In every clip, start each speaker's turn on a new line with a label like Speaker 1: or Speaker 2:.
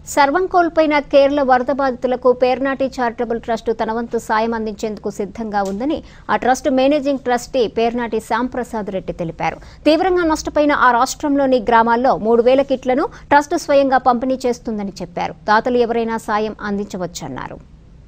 Speaker 1: సర్వం కోల్పోయిన కేరళ వరద బాధితులకు పేర్నాటి చారిటబుల్ ట్రస్ట్ తన వంతు సాయం అందించేందుకు సిద్ధంగా ఉందని ఆ trust managing trustee Pernati Shyamprasad Reddy తెలిపారు తీవ్రంగా నష్టపోయిన ఆ రాష్ట్రంలోని గ్రామాల్లో మూడు వేల కిట్లను ట్రస్ట్ స్వయంగా పంపిణీ చేస్తుందని చెప్పారు దాతలు ఎవరైనా సాయం అందించవచ్చన్నారు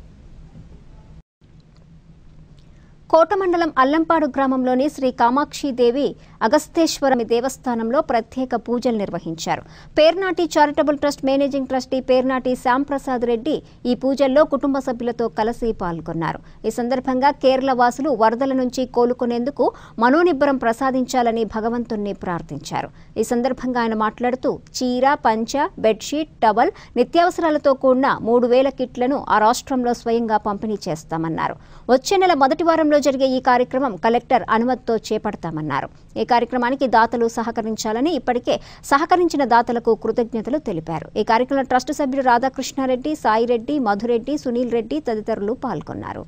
Speaker 1: కోట మండలం అల్లంపాడు గ్రామంలోని శ్రీ కామాక్షిదేవి అగస్తేశ్వరమి దేవస్థానంలో ప్రత్యేక పూజలు నిర్వహించారు Pernati charitable trust managing trustee Pernati Shyamprasad Reddy ఈ పూజల్లో కుటుంబ సభ్యులతో కలిసి పాల్గొన్నారు ఈ సందర్భంగా కేరళ వాసులు వరదల నుంచి కోలుకునేందుకు మనోనిబ్బరం ప్రసాదించాలని భగవంతుణ్ణి ప్రార్థించారు ఈ సందర్భంగా ఆయన మాట్లాడుతూ చీర పంచ బెడ్షీట్ టవల్ నిత్యావసరాలతో కూడిన మూడు వేల కిట్లను ఆ రాష్ట్రంలో స్వయంగా పంపిణీ చేస్తామన్నారు వచ్చే నెల మొదటి వారంలో జరిగే ఈ కార్యక్రమం కలెక్టర్ అనుమతితో చేపడతామన్నారు ఈ కార్యక్రమానికి దాతలు సహకరించాలని ఇప్పటికే సహకరించిన దాతలకు కృతజ్ఞతలు తెలిపారు ఈ కార్యక్రమంలో ట్రస్ట్ సభ్యులు రాధాకృష్ణారెడ్డి సాయిరెడ్డి మధురెడ్డి సునీల్ రెడ్డి తదితరులు పాల్గొన్నారు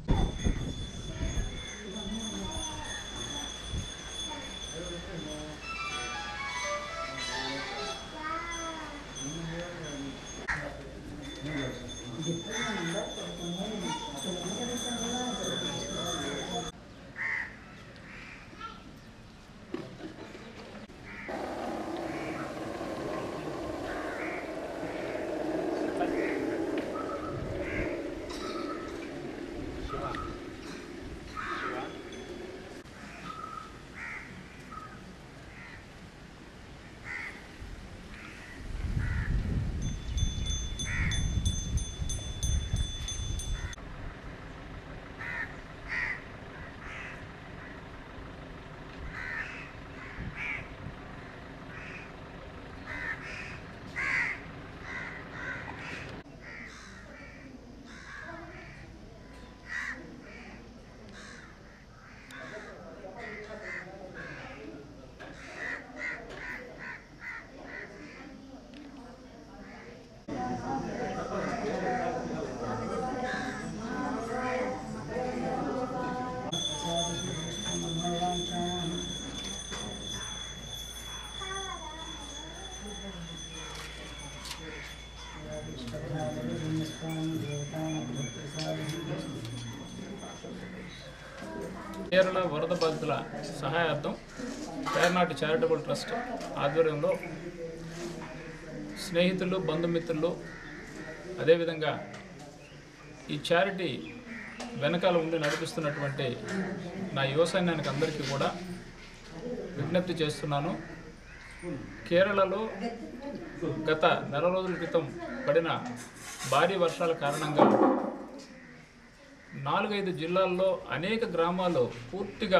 Speaker 2: కేరళ వరద బాధితుల సహాయార్థం పేర్నాటి చారిటబుల్ ట్రస్ట్ ఆధ్వర్యంలో స్నేహితులు బంధుమిత్రులు అదేవిధంగా ఈ చారిటీ వెనకాల ఉండి నడిపిస్తున్నటువంటి నా యువ సైన్యానికి అందరికీ కూడా విజ్ఞప్తి చేస్తున్నాను కేరళలో గత నెల రోజుల క్రితం పడిన భారీ వర్షాల కారణంగా నాలుగైదు జిల్లాల్లో అనేక గ్రామాలు పూర్తిగా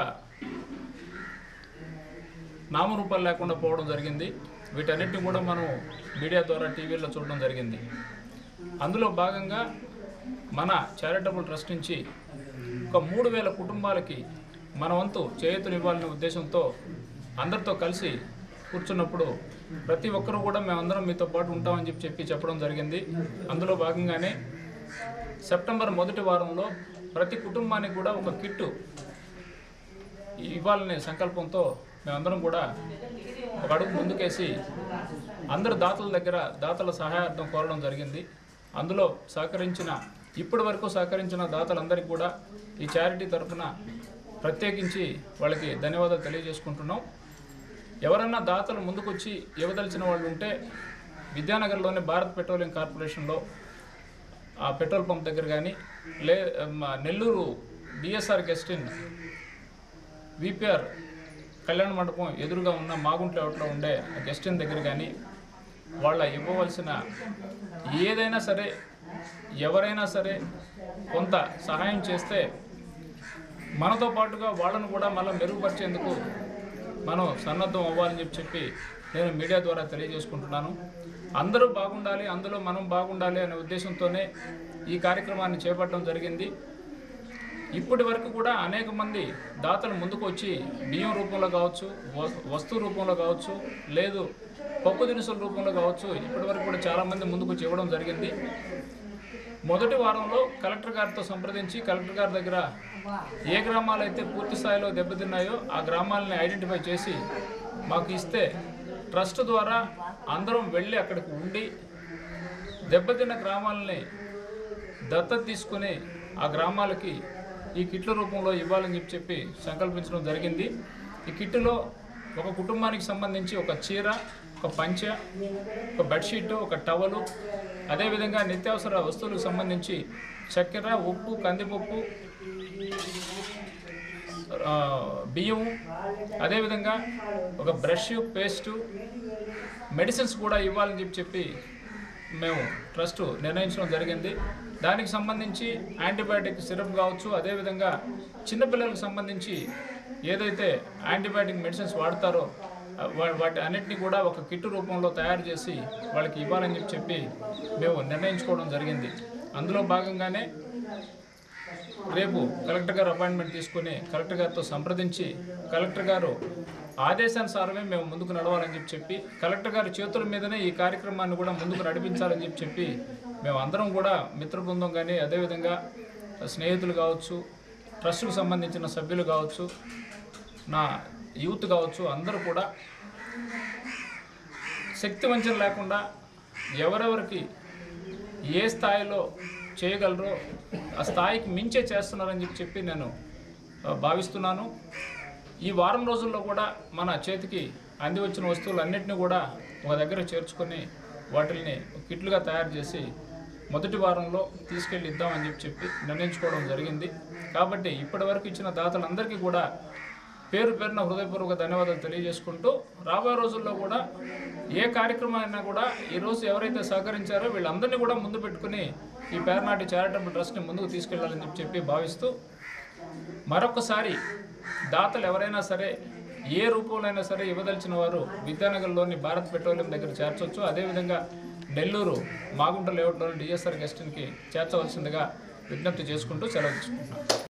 Speaker 2: నామరూపాలు లేకుండా పోవడం జరిగింది వీటన్నిటిని కూడా మనం మీడియా ద్వారా టీవీలో చూడడం జరిగింది అందులో భాగంగా మన చారిటబుల్ ట్రస్ట్ నుంచి ఒక మూడు వేల కుటుంబాలకి మన వంతు చేయూతనివ్వాలనే ఉద్దేశంతో అందరితో కలిసి కూర్చున్నప్పుడు ప్రతి ఒక్కరూ కూడా మేమందరం మీతో పాటు ఉంటామని చెప్పి చెప్పి చెప్పడం జరిగింది అందులో భాగంగానే సెప్టెంబర్ మొదటి వారంలో ప్రతి కుటుంబానికి కూడా ఒక కిట్టు ఇవ్వాలనే సంకల్పంతో మేమందరం కూడా ఒక అడుగు ముందుకేసి అందరు దాతల దగ్గర దాతల సహాయార్థం కోరడం జరిగింది అందులో సహకరించిన ఇప్పటి వరకు సహకరించిన దాతలందరికీ కూడా ఈ చారిటీ తరఫున ప్రత్యేకించి వాళ్ళకి ధన్యవాదాలు తెలియజేసుకుంటున్నాం ఎవరన్నా దాతలు ముందుకొచ్చి ఇవ్వదలిచిన వాళ్ళు ఉంటే విద్యానగర్లోని భారత్ పెట్రోలియం కార్పొరేషన్లో ఆ పెట్రోల్ పంప్ దగ్గర కానీ లే మా Nellore DSR guest inn VPR Kalyana Mandapam ఎదురుగా ఉన్న మాగుంట్ల అవుట్లో ఉండే ఆ గెస్ట్ ఇన్ దగ్గర కానీ వాళ్ళ ఇవ్వవలసిన ఏదైనా సరే ఎవరైనా సరే కొంత సహాయం చేస్తే మనతో పాటుగా వాళ్ళను కూడా మళ్ళీ మెరుగుపరిచేందుకు మనం సన్నద్ధం అవ్వాలని చెప్పి చెప్పి నేను మీడియా ద్వారా తెలియజేసుకుంటున్నాను అందరూ బాగుండాలి అందులో మనం బాగుండాలి అనే ఉద్దేశంతోనే ఈ కార్యక్రమాన్ని చేపట్టడం జరిగింది ఇప్పటి వరకు కూడా అనేక మంది దాతలు ముందుకు వచ్చి బియ్యం రూపంలో కావచ్చు వ- వస్తువు రూపంలో కావచ్చు లేదు పప్పు దినుసుల రూపంలో కావచ్చు ఇప్పటి వరకు కూడా చాలామంది ముందుకు వచ్చి ఇవ్వడం జరిగింది మొదటి వారంలో కలెక్టర్ గారితో సంప్రదించి కలెక్టర్ గారి దగ్గర ఏ గ్రామాలు అయితే పూర్తి స్థాయిలో దెబ్బతిన్నాయో ఆ గ్రామాలని ఐడెంటిఫై చేసి మాకు ఇస్తే ట్రస్ట్ ద్వారా అందరం వెళ్ళి అక్కడికి ఉండి దెబ్బతిన్న గ్రామాలని దత్తత తీసుకుని ఆ గ్రామాలకి ఈ కిట్ల రూపంలో ఇవ్వాలని చెప్పి చెప్పి సంకల్పించడం జరిగింది ఈ కిట్టులో ఒక కుటుంబానికి సంబంధించి ఒక చీర ఒక పంచ ఒక బెడ్షీట్ ఒక టవలు అదేవిధంగా నిత్యావసర వస్తువులకు సంబంధించి చక్కెర ఉప్పు కందిపప్పు ఆ, బియ్యం అదేవిధంగా ఒక బ్రష్ పేస్టు మెడిసిన్స్ కూడా ఇవ్వాలని చెప్పి చెప్పి మేము ట్రస్ట్ నిర్ణయించడం జరిగింది దానికి సంబంధించి యాంటీబయాటిక్ సిరప్ కావచ్చు అదేవిధంగా చిన్నపిల్లలకు సంబంధించి ఏదైతే యాంటీబయాటిక్ మెడిసిన్స్ వాడతారో ఆ, వా- వాటి అన్నిటిని కూడా ఒక కిట్టు రూపంలో తయారు చేసి వాళ్ళకి ఇవ్వాలని చెప్పి చెప్పి మేము నిర్ణయించుకోవడం జరిగింది అందులో భాగంగానే రేపు కలెక్టర్ గారు అపాయింట్మెంట్ తీసుకుని కలెక్టర్ గారితో సంప్రదించి కలెక్టర్ గారు ఆదేశానుసారమే మేము ముందుకు నడవాలని చెప్పి చెప్పి కలెక్టర్ గారి చేతుల మీదనే ఈ కార్యక్రమాన్ని కూడా ముందుకు నడిపించాలని చెప్పి చెప్పి మేము అందరం కూడా మిత్ర బృందం కానీ అదేవిధంగా స్నేహితులు కావచ్చు ట్రస్టుకు సంబంధించిన సభ్యులు కావచ్చు నా యూత్ కావచ్చు అందరూ కూడా శక్తి వంచన లేకుండా ఎవరెవరికి ఏ స్థాయిలో చేయగలరో ఆ స్థాయికి మించే చేస్తున్నారని చెప్పి చెప్పి నేను ఆ, భావిస్తున్నాను ఈ వారం రోజుల్లో కూడా మన చేతికి అంది వచ్చిన వస్తువులన్నింటినీ కూడా ఒక దగ్గర చేర్చుకొని వాటిని కిట్లుగా తయారు చేసి మొదటి వారంలో తీసుకెళ్ళి ఇద్దామని చెప్పి చెప్పి నిర్ణయించుకోవడం జరిగింది కాబట్టి ఇప్పటివరకు ఇచ్చిన దాతలందరికీ కూడా పేరు పేరున హృదయపూర్వక ధన్యవాదాలు తెలియజేసుకుంటూ రాబోయే రోజుల్లో కూడా ఏ కార్యక్రమం అయినా కూడా ఈరోజు ఎవరైతే సహకరించారో వీళ్ళందరినీ కూడా ముందు పెట్టుకుని ఈ పేర్నాటి చారిటబుల్ ట్రస్ట్ని ముందుకు తీసుకెళ్లాలని చెప్పి చెప్పి భావిస్తూ మరొకసారి దాతలు ఎవరైనా సరే ఏ రూపంలో అయినా సరే ఇవ్వదలిచిన వారు విద్యానగర్లోని భారత్ పెట్రోలియం దగ్గర చేర్చవచ్చు అదేవిధంగా నెల్లూరు మాగుంట లేఅవుట్లోని డిఎస్ఆర్ గెస్ట్కి చేర్చవలసిందిగా విజ్ఞప్తి చేసుకుంటూ సెలవు తీసుకుంటున్నాను